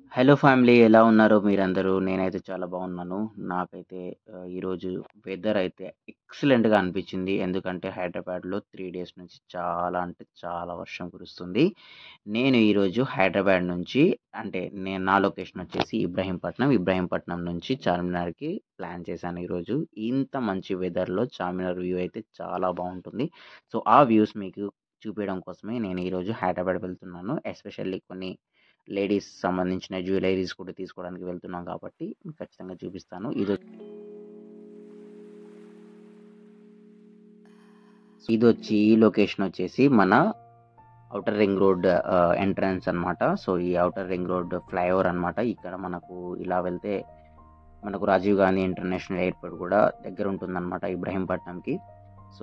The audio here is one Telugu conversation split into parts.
హలో ఫ్యామిలీ ఎలా ఉన్నారు మీరందరూ? నేనైతే చాలా బాగున్నాను. నాకైతే ఆహ్, ఈరోజు వెదర్ అయితే ఎక్సలెంట్‌గా అనిపించింది. ఎందుకంటే హైదరాబాద్‌లో 3 డేస్ నుంచి చాలా అంటే చాలా వర్షం కురుస్తుంది. నేను ఈరోజు హైదరాబాద్ నుంచి అంటే నేను నా లొకేషన్ వచ్చేసి ఇబ్రహీంపట్నం. ఇబ్రహీంపట్నం నుంచి చార్మినార్‌కి ప్లాన్ చేశాను ఈరోజు. ఇంత మంచి వెదర్‌లో చార్మినార్ వ్యూ అయితే చాలా బాగుంటుంది. సో, ఆ వ్యూస్ మీకు చూపియడం కోసమే నేను ఈరోజు హైదరాబాద్ వెళ్తున్నాను. ఎస్పెషల్లీ కొన్ని లేడీస్ సంబంధించిన జ్యువెల్లరీస్ కూడా తీసుకోవడానికి వెళ్తున్నాం కాబట్టి ఖచ్చితంగా చూపిస్తాను. ఇదో ఇదొచ్చి ఈ లొకేషన్ వచ్చేసి మన outer ring road ah, entrance అన్నమాట. సో, ఈ ఔటర్ రింగ్ రోడ్ ఫ్లైఓవర్ అన్నమాట. ఇక్కడ మనకు ఇలా వెళ్తే మనకు రాజీవ్ గాంధీ ఇంటర్నేషనల్ ఎయిర్‌పోర్ట్ కూడా దగ్గర ఉంటుందన్నమాట ఇబ్రహీంపట్నంకి. సో,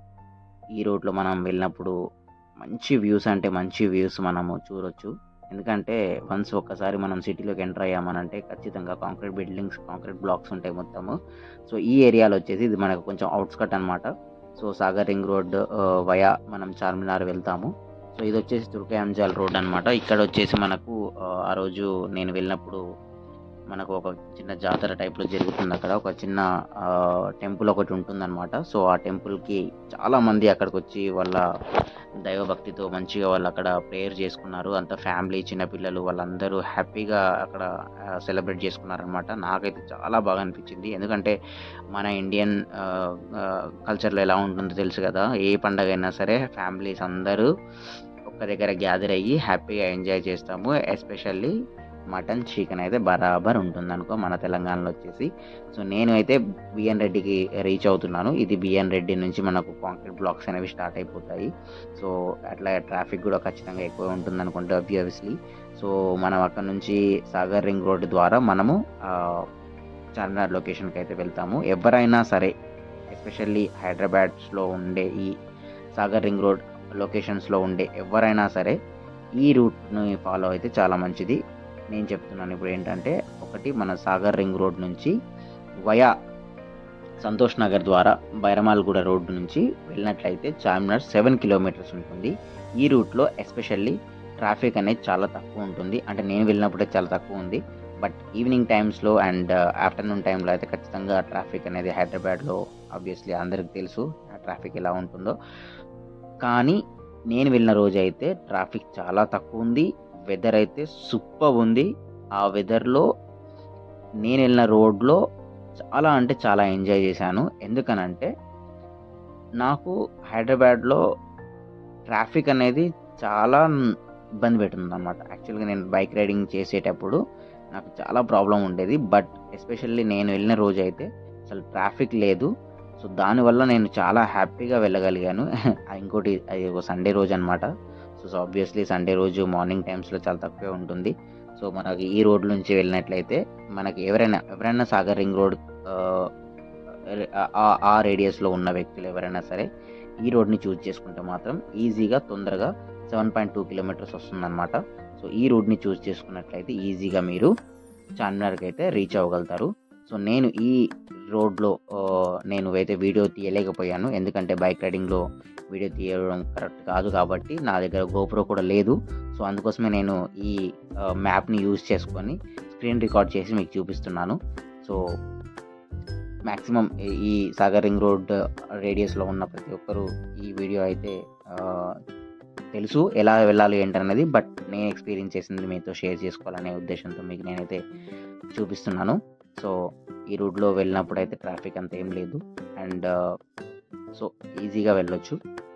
ఈ రోడ్‌లో మనం వెళ్ళినప్పుడు మంచి వ్యూస్ అంటే మంచి వ్యూస్ మనము చూడొచ్చు. ఎందుకంటే వన్స్ ఒక్కసారి మనం సిటీలోకి ఎంటర్ అయ్యామనంటే ఖచ్చితంగా కాంక్రీట్ బిల్డింగ్స్, కాంక్రీట్ బ్లాక్స్ ఉంటాయి మొత్తము. సో, ఈ ఏరియాలో వచ్చేసి ఇది మనకు కొంచెం ఔట్‌స్కట్ అన్నమాట. So, Sagar ring road ah, via మనం చార్మినార్ వెళ్తాము. సో, ఇదొచ్చేసి తుర్కయాంజల్ రోడ్ అన్నమాట. ఇక్కడొచ్చేసి మనకు ఆహ్, ఆ రోజు నేను వెళ్ళినప్పుడు మనకు ఒక చిన్న జాతర టైప్‌లో జరుగుతుందక్కడ. ఒక చిన్న ఆహ్, టెంపుల్ ఒకటి ఉంటుందన్నమాట. సో, ఆ టెంపుల్‌కి చాలామంది అక్కడికొచ్చి వాళ్ళ దైవభక్తితో మంచిగా వాళ్ళక్కడ ప్రేయర్ చేసుకున్నారు. అంతా ఫ్యామిలీ, చిన్న పిల్లలు వాళ్ళందరూ హ్యాపీగా అక్కడ ఆహ్, సెలబ్రేట్ చేసుకున్నారన్నమాట. నాకైతే చాలా బాగా అనిపించింది. ఎందుకంటే మన ఇండియన్ ఆహ్, ఆహ్, కల్చర్‌లో ఎలా ఉంటుందో తెలుసు కదా! ఏ పండగైనా సరే ఫ్యామిలీస్ అందరూ ఒక్క దగ్గర గ్యాదర్ అయ్యి హ్యాపీగా ఎంజాయ్ చేస్తాము. ఎస్పెషల్లీ మటన్, చికెన్ అయితే బరాబర్ ఉంటుందనుకో మన తెలంగాణలో వచ్చేసి. సో, నేను అయితే బిఎన్ రెడ్డికి రీచ్ అవుతున్నాను. ఇది బిఎన్ రెడ్డి నుంచి మనకు కాంక్రీట్ బ్లాక్స్ అనేవి స్టార్ట్ అయిపోతాయి. సో, అట్లా ట్రాఫిక్ కూడా ఖచ్చితంగా ఎక్కువ ఉంటుందనుకుంటా ఆబ్వియస్లీ. సో, మనం అక్కడి నుంచి సాగర్ రింగ్ రోడ్ ద్వారా మనము ఆహ్, చార్మినార్ లొకేషన్‌కి అయితే వెళ్తాము. ఎవరైనా సరే ఎస్పెషల్లీ హైదరాబాద్స్‌లో ఉండే ఈ సాగర్ రింగ్ రోడ్ లొకేషన్స్‌లో ఉండే ఎవరైనా సరే ఈ రూట్‌ని ఫాలో అయితే చాలా మంచిది. నేను చెప్తున్నాను ఇప్పుడు ఏంటంటే ఒకటి మన సాగర్ రింగ్ రోడ్ నుంచి వయా సంతోష్ నగర్ ద్వారా బైరమాల్గూడ రోడ్ నుంచి వెళ్ళినట్లయితే చార్మినార్ 7 కిలోమీటర్స్ ఉంటుంది. ఈ రూట్‌లో ఎస్పెషల్లీ ట్రాఫిక్ అనేది చాలా తక్కువ ఉంటుంది. అంటే నేను వెళ్ళినప్పుడే చాలా తక్కువ ఉంది. బట్ ఈవినింగ్ టైమ్స్‌లో అండ్ ఆఫ్టర్‌నూన్ టైమ్‌లో అయితే ఖచ్చితంగా ట్రాఫిక్ అనేది హైదరాబాద్‌లో ఆబ్వియస్లీ అందరికి తెలుసు. ఆ ట్రాఫిక్ ఎలా ఉంటుందో. కానీ నేను వెళ్ళిన రోజైతే ట్రాఫిక్ చాలా తక్కువుంది. వెదర్ అయితే సూపర్బ్ ఉంది. ఆ వెదర్‌లో నేను వెళ్ళిన రోడ్‌లో చాలా అంటే చాలా ఎంజాయ్ చేశాను. ఎందుకనంటే నాకు హైదరాబాద్‌లో ట్రాఫిక్ అనేది చాలా ఇబ్బంది పెడుతుందన్నమాట. యాక్చువల్‌గా నేను బైక్ రైడింగ్ చేసేటప్పుడు నాకు చాలా ప్రాబ్లమ్ ఉండేది. బట్ ఎస్పెషల్లీ నేను వెళ్ళిన రోజైతే అసలు ట్రాఫిక్ లేదు. సో, దానివల్ల నేను చాలా హ్యాపీగా వెళ్ళగలిగాను. ఇంకోటి అది ఒక సండే రోజన్నమాట. సో, ఆబ్వియస్లీ సండే రోజు మార్నింగ్ టైమ్స్‌లో చాలా తక్కువే ఉంటుంది. సో, మనకి ఈ రోడ్ నుంచి వెళ్ళినట్లయితే మనకి ఎవరైనా ఎవరైనా సాగర్ రింగ్ రోడ్ ఆహ్, ఆ ఆ రేడియస్‌లో ఉన్న వ్యక్తులు ఎవరైనా సరే ఈ రోడ్‌ని చూజ్ చేసుకుంటే మాత్రం ఈజీగా తొందరగా 7.2 కిలోమీటర్స్ వస్తుందన్నమాట. సో, ఈ రూట్‌ని చూజ్ చేసుకున్నట్లయితే ఈజీగా మీరు చార్మినార్‌కి అయితే రీచ్ అవ్వగలుగుతారు. సో, నేను ఈ రోడ్‌లో ఆహ్, నేను అయితే వీడియో తీయలేకపోయాను. ఎందుకంటే బైక్ రైడింగ్‌లో వీడియో తీయడం కరెక్ట్ కాదు కాబట్టి నా దగ్గర గోప్రో కూడా లేదు. సో, అందుకోసమే నేను ఈ ఆహ్, మ్యాప్‌ని యూజ్ చేసుకొని స్క్రీన్ రికార్డ్ చేసి మీకు చూపిస్తున్నాను. సో, మాక్సిమం ఈ సాగర్ రింగ్ రోడ్ రేడియస్‌లో ఉన్న ప్రతి ఒక్కరు ఈ వీడియో అయితే ఆహ్, తెలుసు ఎలా వెళ్ళాలి ఏంటన్నది. బట్ నేను ఎక్స్‌పీరియన్స్ చేసింది మీతో షేర్ చేసుకోవాలనే ఉద్దేశంతో మీకు నేనైతే చూపిస్తున్నాను. సో, ఈ రూట్‌లో వెళ్ళినప్పుడైతే ట్రాఫిక్ అంత ఏం లేదు. అండ్ సో, ఈజీగా వెళ్ళొచ్చు.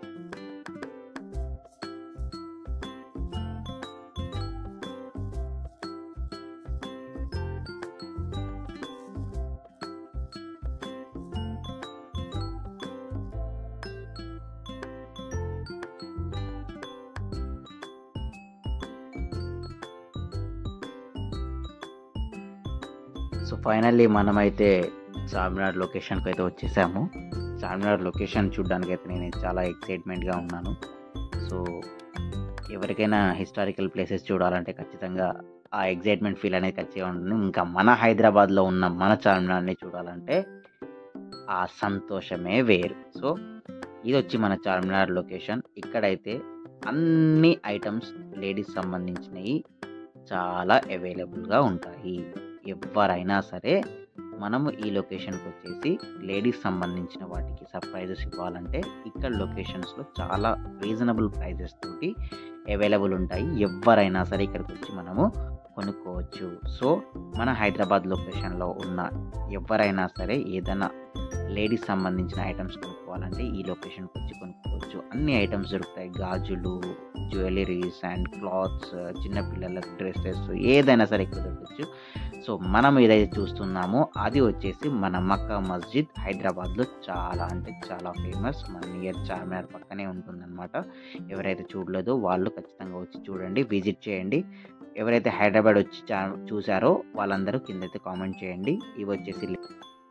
సో, ఫైనల్లీ మనమైతే చార్మినార్ లొకేషన్‌కి అయితే వచ్చేసాము. చార్మినార్ లొకేషన్ చూడ్డానికైతే నేను చాలా ఎక్సైట్‌మెంట్‌గా ఉన్నాను. సో, ఎవరికైనా హిస్టారికల్ ప్లేసెస్ చూడాలంటే ఖచ్చితంగా ఆ ఎక్సైట్‌మెంట్ ఫీల్ అనేది ఖచ్చితంగా ఉంటుంది. ఇంకా మన హైదరాబాద్‌లో ఉన్న మన చార్మినార్‌ని చూడాలంటే ఆ సంతోషమే వేరు. సో, ఇదొచ్చి మన చార్మినార్ లొకేషన్. ఇక్కడైతే అన్ని ఐటెమ్స్ లేడీస్ సంబంధించినయి చాలా అవైలబుల్‌గా ఉంటాయి. ఎవ్వరైనా సరే మనము ఈ లొకేషన్‌కి వచ్చేసి లేడీస్ సంబంధించిన వాటికి సర్ప్రైజెస్ ఇవ్వాలంటే ఇక్కడ లొకేషన్స్‌లో చాలా రీజనబుల్ ప్రైజెస్ తోటి అవైలబుల్ ఉంటాయి. ఎవ్వరైనా సరే ఇక్కడికొచ్చి మనము కొనుక్కోవచ్చు. సో, మన హైదరాబాద్ లొకేషన్‌లో ఉన్న ఎవ్వరైనా సరే ఏదైనా లేడీస్ సంబంధించిన ఐటెమ్స్ కొనుక్కోవాలంటే ఈ లొకేషన్‌కొచ్చి కొనుక్కోవచ్చు. అన్ని ఐటెమ్స్ దొరుకుతాయి. గాజులు, జ్యువెల్లరీస్ అండ్ క్లాత్స్, చిన్న పిల్లల డ్రెసెస్ ఏదైనా సరే ఇక్కడ దొరకచ్చు. సో, మనం ఏదైతే చూస్తున్నామో అది వచ్చేసి మన మక్కా మస్జిద్ హైదరాబాద్‌లో చాలా అంటే చాలా ఫేమస్. మన నియర్ చార్మినార్ పక్కనే ఉంటుందనమాట. ఎవరైతే చూడలేదో వాళ్ళు ఖచ్చితంగా వచ్చి చూడండి. విజిట్ చేయండి. ఎవరైతే హైదరాబాద్ వచ్చి చా చూసారో వాళ్ళందరూ కిందైతే కామెంట్ చేయండి. ఇవి వచ్చేసి లి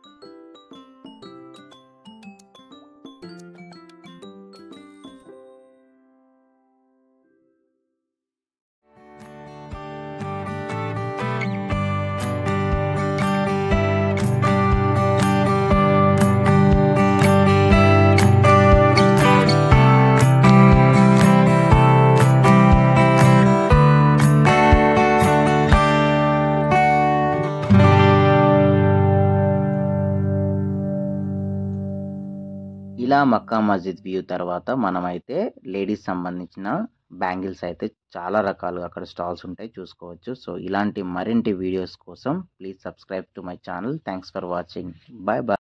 ఇలా మక్కా మస్జిద్ వ్యూ తర్వాత మనమైతే లేడీస్ సంబంధించిన బ్యాంగిల్స్ అయితే చాలా రకాలుగా అక్కడ స్టాల్స్ ఉంటాయి చూసుకోవచ్చు. సో, ఇలాంటి మరింటి వీడియోస్ కోసం please subscribe to my channel. Thanks for watching. Bye by.